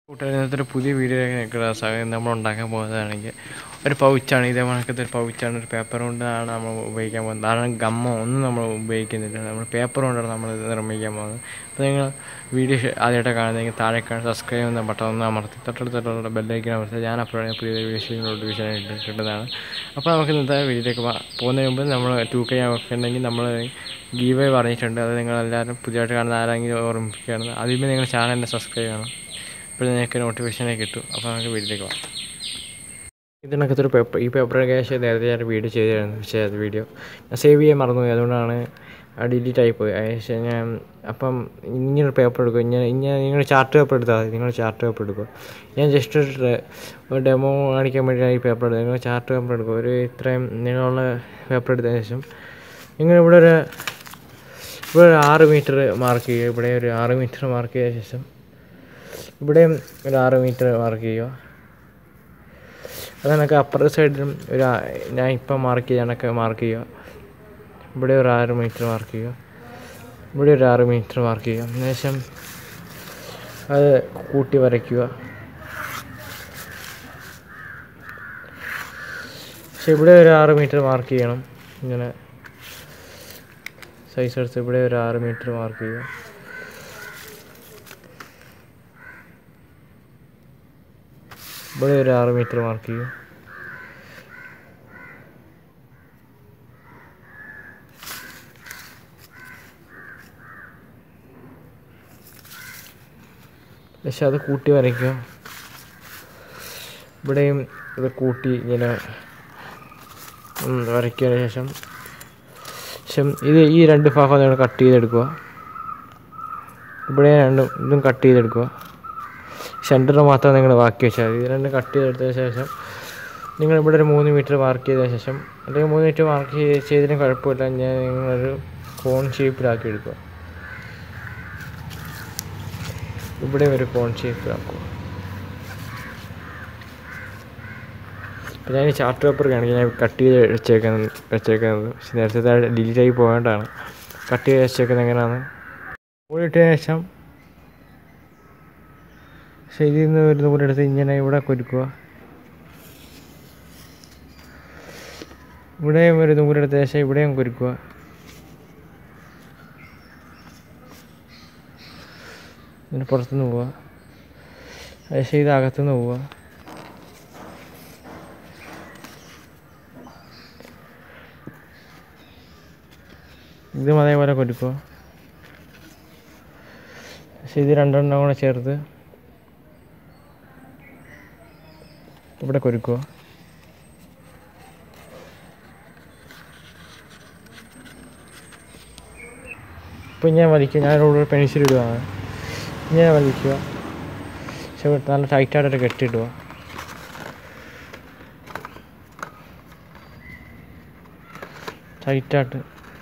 കൂട്ടുകാർ ഇന്നത്തെ ഒരു പുതിയ വീഡിയോയിലേക്ക് നിൽക്കുന്ന സാഹചര്യം നമ്മൾ ഉണ്ടാക്കാൻ പോകുന്നതാണെങ്കിൽ ഒരു പൗച്ചാണ് ഇതേ കണക്കത്തെ ഒരു പൗച്ചാണ് ഒരു പേപ്പർ കൊണ്ടാണ് നമ്മൾ ഉപയോഗിക്കാൻ പോകുന്നത് കാരണം ഗമ്മോ ഒന്നും നമ്മൾ ഉപയോഗിക്കുന്നില്ല നമ്മൾ പേപ്പർ കൊണ്ടാണ് നമ്മൾ ഇത് നിർമ്മിക്കാൻ പോകുന്നത് അപ്പോൾ നിങ്ങൾ വീഡിയോ ആദ്യമായിട്ട് കാണുന്നതെങ്കിൽ താഴെ കാണുന്ന സബ്സ്ക്രൈബ് എന്ന ബട്ടൺ ഒന്ന് അമർത്തി തൊട്ടടുത്തുള്ള ബെല്ലൈക്കൻ അമർത്തി ഞാൻ അപ്പോഴാണ് പുതിയ വീഡിയോ നോട്ടിഫിക്കേഷൻ കിട്ടുന്നതാണ് അപ്പോൾ നമുക്ക് ഇന്നത്തെ വീഡിയോയിലേക്ക് പോകുന്നതിന് മുമ്പ് നമ്മൾ ടു കെ ഉണ്ടെങ്കിൽ നമ്മൾ ഗീവേ പറഞ്ഞിട്ടുണ്ട് അത് നിങ്ങളെല്ലാവരും പുതിയതായിട്ട് കാണുന്ന ആരെങ്കിലും ഓർമ്മിപ്പിക്കുകയാണ് ആദ്യമേ നിങ്ങൾ ചാനലിനെ സബ്സ്ക്രൈബ് ചെയ്യണം ഇപ്പോൾ നിങ്ങൾക്ക് നോട്ടിഫിക്കേഷനെ കിട്ടും അപ്പോൾ നമുക്ക് വീട്ടിലേക്ക് പോകാം ഇതിനകത്ത് ഒരു പേപ്പർ ഈ പേപ്പർ ക്യാഷ് നേരത്തെ ഞാൻ വീഡിയോ ചെയ്തായിരുന്നു പക്ഷേ അത് വീഡിയോ ഞാൻ സേവ് ചെയ്യാൻ മറന്നുപോയി അതുകൊണ്ടാണ് ഡിലീറ്റ് ആയിപ്പോയി അതിനുശേഷം ഞാൻ അപ്പം ഇങ്ങനെ ഒരു പേപ്പർ എടുക്കും ഇങ്ങനെ ഇങ്ങനെ നിങ്ങൾ ചാർട്ട് പേപ്പർ എടുത്താൽ മതി നിങ്ങൾ ചാർട്ട് പേപ്പർ എടുക്കുക ഞാൻ ജസ്റ്റ് ഒരു ഡെമോ കാണിക്കാൻ വേണ്ടിയാണ് ഈ പേപ്പർ എടുത്തത് നിങ്ങൾ ചാർട്ട് പേപ്പർ എടുക്കുക ഒരു ഇത്രയും നീളമുള്ള പേപ്പർ എടുത്തതിന് ശേഷം നിങ്ങൾ ഇവിടെ ഒരു ഇവിടെ ഒരു ആറ് മീറ്റർ മാർക്ക് ചെയ്യുക ഇവിടെ ഒരു ആറ് മീറ്റർ മാർക്ക് ചെയ്ത ശേഷം ഇവിടെയും ഒരു ആറ് മീറ്റർ മാർക്ക് ചെയ്യുക അത് കണക്ക് അപ്പുറത്തെ സൈഡിലും ഒരു ആ- ഞാൻ ഇപ്പം മാർക്ക് ചെയ്ത കണക്ക് മാർക്ക് ചെയ്യുക ഇവിടെ ഒരു ആറ് മീറ്റർ മാർക്ക് ചെയ്യുക ഇവിടെ ഒരു ആറ് മീറ്റർ മാർക്ക് ചെയ്യുക അതിനുശേഷം അത് കൂട്ടി വരയ്ക്കുക പക്ഷെ ഇവിടെ ഒരു ആറ് മീറ്റർ മാർക്ക് ചെയ്യണം ഇങ്ങനെ സൈസ് എടുത്ത് ഇവിടെ ഒരു ആറ് മീറ്റർ മാർക്ക് ചെയ്യുക ഇവിടെ ഒരു ആറ് മീറ്റർ മാർക്ക് ചെയ്യും പക്ഷെ അത് കൂട്ടി വരയ്ക്കുക ഇവിടെയും ഇത് കൂട്ടി ഇങ്ങനെ ഉം, വരയ്ക്കിയതിന് ശേഷം ശേഷം ഇത് ഈ രണ്ട് ഭാഗം നിങ്ങൾ കട്ട് ചെയ്തെടുക്കുക ഇവിടെ രണ്ടും ഇതും കട്ട് ചെയ്തെടുക്കുക സെൻറ്റർ മാത്രം നിങ്ങൾ ബാക്കി വെച്ചാൽ മതി ഇത് രണ്ടും കട്ട് ചെയ്തെടുത്തതിന് ശേഷം നിങ്ങൾ ഇവിടെ ഒരു മൂന്ന് മീറ്റർ മാർക്ക് ചെയ്തതിന് ശേഷം അല്ലെങ്കിൽ മൂന്ന് മീറ്റർ മാർക്ക് ചെയ്തതിന് കുഴപ്പമില്ല ഞാൻ നിങ്ങളൊരു കോൺ ഷേപ്പിലാക്കി എടുക്കുക ഇവിടെ ഒരു കോൺ ഷേപ്പിലാക്കുക അപ്പോൾ ഞാൻ ഈ ചാർട്ട് പേപ്പർ കാണിക്കാൻ ഞാൻ കട്ട് ചെയ്ത് വെച്ചേക്കുന്നത് വെച്ചേക്കുന്നത് പക്ഷെ നേരത്തെ ഡിലീറ്റ് ആയി പോകേണ്ടതാണ് കട്ട് ചെയ്ത് വെച്ചേക്കുന്നത് എങ്ങനെയാണ് കൂടിയിട്ടതിന് ശേഷം പക്ഷേ ഇതിൽ നിന്ന് ഒരു നൂലെടുത്ത് ഇങ്ങനെ ഇവിടെ കൊരുക്കുക ഇവിടെയും ഒരു നൂലെടുത്ത ശേഷം ഇവിടെയും കൊരുക്കുക ഇതിന് പുറത്തുനിന്ന് പോവുക ശേഷം ഇത് അകത്തുനിന്ന് പോവുക ഇതും അതേപോലെ കൊരുക്കുക പക്ഷെ ഇത് രണ്ടെണ്ണം കൂടെ ചേർത്ത് ഇവിടെ കൊരുക്കുക ഇപ്പം ഞാൻ വലിക്കുക ഞാനിവിടെ ഒരു പെൻസിൽ ഇടുകയാണ് ഇങ്ങനെ വലിക്കുക പക്ഷെ ഇവിടെ നല്ല ടൈറ്റായിട്ടൊരു കെട്ടിയിടുക ടൈറ്റായിട്ട്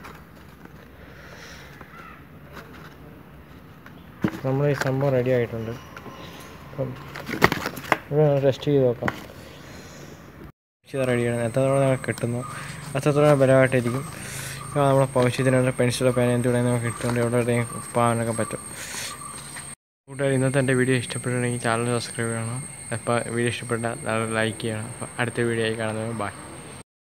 നമ്മൾ ഈ സംഭവം റെഡി ആയിട്ടുണ്ട് അപ്പം ഇവിടെ ടെസ്റ്റ് ചെയ്ത് നോക്കാം ചെയ്ത് റെഡിയാണ് എത്രത്തോളം നമ്മൾ കിട്ടുന്നു അത്രത്തോളം ബലമായിട്ടിരിക്കും ഇപ്പോൾ നമ്മളെ പൗഷ്യത്തിനുള്ള പെൻസിലോ പേന എന്ത് വേണമെങ്കിൽ നമുക്ക് കിട്ടുന്നുണ്ട് എവിടെ എവിടെയും പോകാനൊക്കെ പറ്റും കൂട്ടുകാർ ഇന്നത്തെ എൻ്റെ വീഡിയോ ഇഷ്ടപ്പെട്ടിട്ടുണ്ടെങ്കിൽ ചാനൽ സബ്സ്ക്രൈബ് ചെയ്യണം അപ്പോൾ വീഡിയോ ഇഷ്ടപ്പെട്ടാൽ ലൈക്ക് ചെയ്യണം അപ്പോൾ അടുത്ത വീഡിയോ ആയി കാണുന്നത് ബൈ